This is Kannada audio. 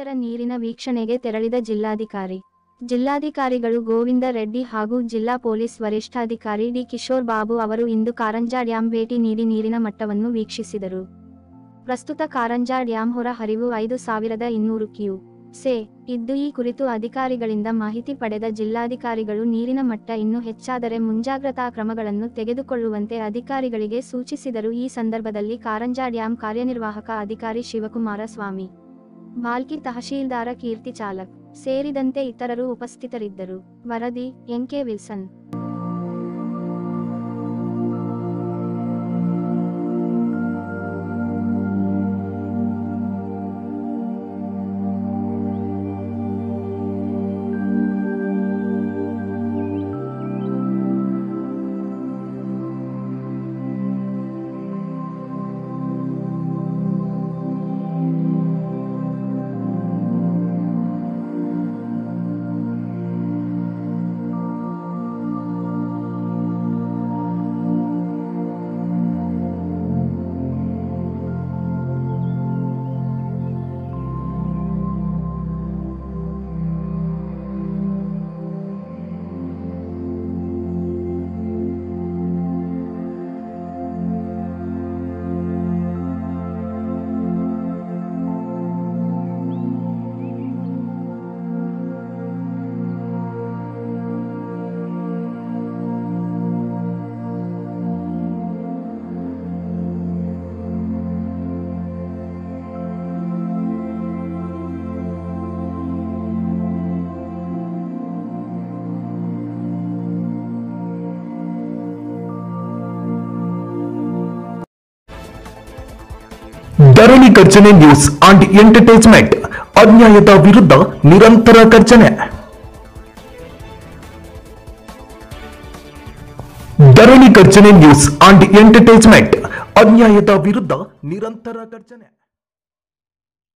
ಜಲಚರ ನೀರಿನ ವೀಕ್ಷಣೆಗೆ ತೆರಳಿದ ಜಿಲ್ಲಾಧಿಕಾರಿ ಜಿಲ್ಲಾಧಿಕಾರಿಗಳು ಗೋವಿಂದ ರೆಡ್ಡಿ ಹಾಗೂ ಜಿಲ್ಲಾ ಪೊಲೀಸ್ ವರಿಷ್ಠಾಧಿಕಾರಿ ಡಿ ಕಿಶೋರ್ ಬಾಬು ಅವರು ಇಂದು ಕಾರಂಜಾ ಡ್ಯಾಂ ಭೇಟಿ ನೀಡಿ ನೀರಿನ ಮಟ್ಟವನ್ನು ವೀಕ್ಷಿಸಿದರು ಪ್ರಸ್ತುತ ಕಾರಂಜಾ ಡ್ಯಾಂ ಹೊರ ಹರಿವು ಐದು ಸಾವಿರದ ಇನ್ನೂರು ಕ್ಯೂ ಸೆ ಇದ್ದು ಈ ಕುರಿತು ಅಧಿಕಾರಿಗಳಿಂದ ಮಾಹಿತಿ ಪಡೆದ ಜಿಲ್ಲಾಧಿಕಾರಿಗಳು ನೀರಿನ ಮಟ್ಟ ಇನ್ನೂ ಹೆಚ್ಚಾದರೆ ಮುಂಜಾಗ್ರತಾ ಕ್ರಮಗಳನ್ನು ತೆಗೆದುಕೊಳ್ಳುವಂತೆ ಅಧಿಕಾರಿಗಳಿಗೆ ಸೂಚಿಸಿದರು ಈ ಸಂದರ್ಭದಲ್ಲಿ ಕಾರಂಜಾ ಡ್ಯಾಂ ಕಾರ್ಯನಿರ್ವಾಹಕ ಅಧಿಕಾರಿ ಶಿವಕುಮಾರ ಸ್ವಾಮಿ ಬಾಲ್ಕಿ ತಹಶೀಲ್ದಾರ ಕೀರ್ತಿ ಚಾಲಕ್ ಸೇರಿದಂತೆ ಇತರರು ಉಪಸ್ಥಿತರಿದ್ದರು ವರದಿ N K Wilson Dharani Garjane news and entertainment ಅನ್ಯಾಯದ ವಿರುದ್ಧ ನಿರಂತರ ಗರ್ಜನೆ Dharani Garjane news and entertainment ಅನ್ಯಾಯದ ವಿರುದ್ಧ ನಿರಂತರ ಗರ್ಜನೆ